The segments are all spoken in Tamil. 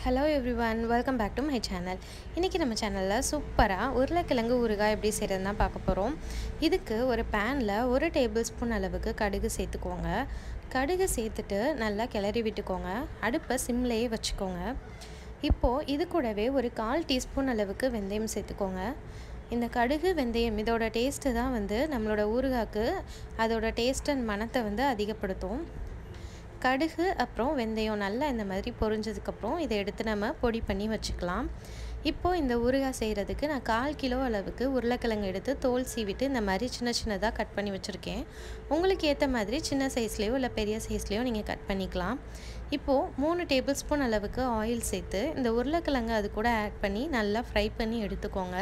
hello everyone welcome back to my channel இன்றைக்கி நம்ம சேனலில் சூப்பராக உருளைக்கிழங்கு ஊறுகாய் எப்படி செய்கிறதுன்னு தான் பார்க்க போகிறோம் இதுக்கு ஒரு பேனில் ஒரு டேபிள் ஸ்பூன் அளவுக்கு கடுகு சேர்த்துக்கோங்க கடுகு சேர்த்துட்டு நல்லா கிளறி விட்டுக்கோங்க அடுப்பை சிம்லேயே வச்சுக்கோங்க இப்போது இது கூடவே ஒரு கால் டீஸ்பூன் அளவுக்கு வெந்தயம் சேர்த்துக்கோங்க இந்த கடுகு வெந்தயம் இதோட டேஸ்ட்டு தான் வந்து நம்மளோட ஊறுகாய்க்கு அதோட டேஸ்ட் அண்ட் மணத்தை வந்து அதிகப்படுத்தும் கடுகு அப்புறம் வெந்தயம் நல்லா இந்த மாதிரி பொரிஞ்சதுக்கப்புறம் இதை எடுத்து நம்ம பொடி பண்ணி வச்சுக்கலாம் இப்போது இந்த ஊறுகாய் செய்கிறதுக்கு நான் கால் கிலோ அளவுக்கு உருளைக்கிழங்கு எடுத்து தோல் சீவிட்டு இந்த மாதிரி சின்ன சின்னதாக கட் பண்ணி வச்சுருக்கேன் உங்களுக்கு ஏற்ற மாதிரி சின்ன சைஸ்லேயோ இல்லை பெரிய சைஸ்லேயோ நீங்கள் கட் பண்ணிக்கலாம் இப்போது மூணு டேபிள் ஸ்பூன் அளவுக்கு ஆயில் சேர்த்து இந்த உருளைக்கிழங்கு அது கூட ஆட் பண்ணி நல்லா ஃப்ரை பண்ணி எடுத்துக்கோங்க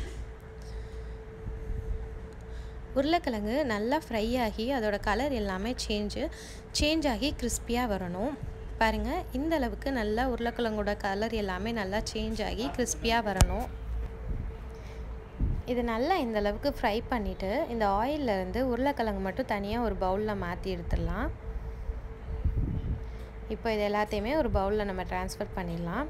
உருளைக்கிழங்கு நல்லா ஃப்ரை ஆகி அதோட கலர் எல்லாமே சேஞ்சு சேஞ்ச் ஆகி கிறிஸ்பியாக வரணும் பாருங்கள் இந்த அளவுக்கு நல்லா உருளைக்கிழங்கோட கலர் எல்லாமே நல்லா சேஞ்ச் ஆகி கிறிஸ்பியாக வரணும் இது நல்லா இந்த அளவுக்கு ஃப்ரை பண்ணிவிட்டு இந்த ஆயிலிருந்து உருளைக்கிழங்கு மட்டும் தனியாக ஒரு பவுலில் மாற்றி எடுத்துடலாம் இப்போ இது எல்லாத்தையுமே ஒரு பவுலில் நம்ம ட்ரான்ஸ்ஃபர் பண்ணிடலாம்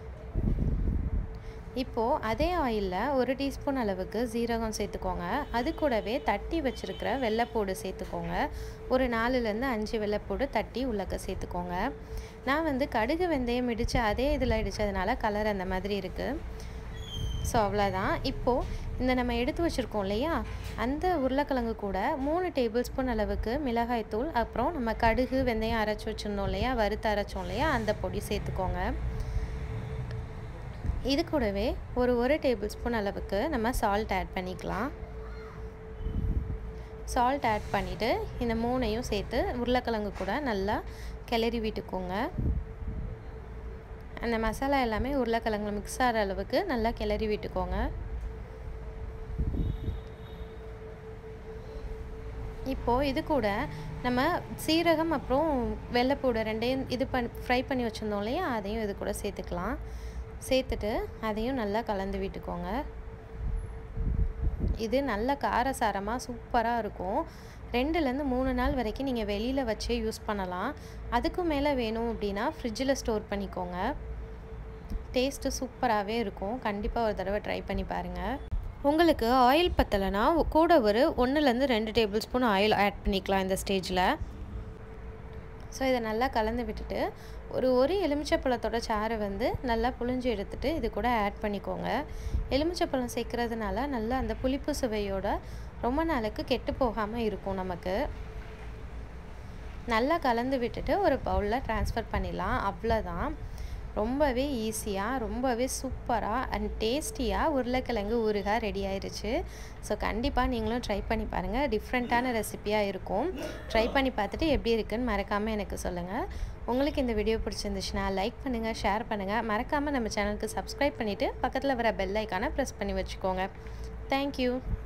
இப்போது அதே ஆயிலில் ஒரு டீஸ்பூன் அளவுக்கு ஜீரகம் சேர்த்துக்கோங்க அது கூடவே தட்டி வச்சுருக்கிற வெள்ளைப்பூடு சேர்த்துக்கோங்க ஒரு நாலுலேருந்து அஞ்சு வெள்ளைப்பூடு தட்டி உள்ளக்க சேர்த்துக்கோங்க நான் வந்து கடுகு வெந்தயம் இடித்து அதே இதில் இடித்ததுனால கலர் அந்த மாதிரி இருக்குது ஸோ அவ்வளோதான் இப்போது இந்த நம்ம எடுத்து வச்சுருக்கோம் இல்லையா அந்த உருளைக்கிழங்கு கூட மூணு டேபிள் ஸ்பூன் அளவுக்கு மிளகாய்த்தூள் அப்புறம் நம்ம கடுகு வெந்தயம் அரைச்சி வச்சுருந்தோம் இல்லையா வறுத்து அரைச்சோம் இல்லையா அந்த பொடி சேர்த்துக்கோங்க இது கூடவே ஒரு ஒரு டேபிள் ஸ்பூன் அளவுக்கு நம்ம சால்ட் ஆட் பண்ணிக்கலாம் சால்ட் ஆட் பண்ணிவிட்டு இந்த மூணையும் சேர்த்து உருளைக்கிழங்கு கூட நல்லா கிளறி விட்டுக்கோங்க அந்த மசாலா எல்லாமே உருளைக்கிழங்குல மிக்ஸ் ஆகிற அளவுக்கு நல்லா கிளறி விட்டுக்கோங்க இப்போது இது கூட நம்ம சீரகம் அப்புறம் வெள்ளைப்பூடு ரெண்டையும் இது பண்ணி ஃப்ரை பண்ணி வச்சுருந்தோம் இல்லையா அதையும் இது கூட சேர்த்துக்கலாம் சேர்த்துட்டு அதையும் நல்லா கலந்து விட்டுக்கோங்க இது நல்ல காரசாரமாக சூப்பராக இருக்கும் ரெண்டுலேருந்து மூணு நாள் வரைக்கும் நீங்கள் வெளியில் வச்சே யூஸ் பண்ணலாம் அதுக்கும் மேலே வேணும் அப்படின்னா ஃப்ரிட்ஜில் ஸ்டோர் பண்ணிக்கோங்க டேஸ்ட்டு சூப்பராகவே இருக்கும் கண்டிப்பாக ஒரு தடவை ட்ரை பண்ணி பாருங்கள் உங்களுக்கு ஆயில் பத்தலைன்னா கூட ஒரு ஒன்றுலேருந்து ரெண்டு டேபிள் ஸ்பூன் ஆயில் ஆட் பண்ணிக்கலாம் இந்த ஸ்டேஜில் ஸோ இதை நல்லா கலந்து விட்டுட்டு ஒரு ஒரு எலுமிச்சப்பழத்தோட சாறை வந்து நல்லா புழிஞ்சு எடுத்துகிட்டு இது கூட ஆட் பண்ணிக்கோங்க எலுமிச்சப்பழம் சேர்க்குறதுனால நல்லா அந்த புளிப்பு சுவையோட ரொம்ப நாளுக்கு கெட்டு போகாமல் இருக்கும் நமக்கு நல்லா கலந்து விட்டுட்டு ஒரு பவுலில் ட்ரான்ஸ்ஃபர் பண்ணிடலாம் அவ்வளோதான் ரொம்பவே ஈஸியாக ரொம்பவே சூப்பராக அண்ட் டேஸ்டியாக உருளைக்கிழங்கு ஊறுகாய் ரெடி ஆயிடுச்சு ஸோ கண்டிப்பாக நீங்களும் ட்ரை பண்ணி பாருங்கள் டிஃப்ரெண்ட்டான ரெசிப்பியாக இருக்கும் ட்ரை பண்ணி பார்த்துட்டு எப்படி இருக்குன்னு மறக்காமல் எனக்கு சொல்லுங்கள் உங்களுக்கு இந்த வீடியோ பிடிச்சிருந்துச்சுன்னா லைக் பண்ணுங்கள் ஷேர் பண்ணுங்கள் மறக்காமல் நம்ம சேனலுக்கு சப்ஸ்கிரைப் பண்ணிவிட்டு பக்கத்தில் வர பெல் ஐக்கானை ப்ரெஸ் பண்ணி வச்சுக்கோங்க தேங்க்யூ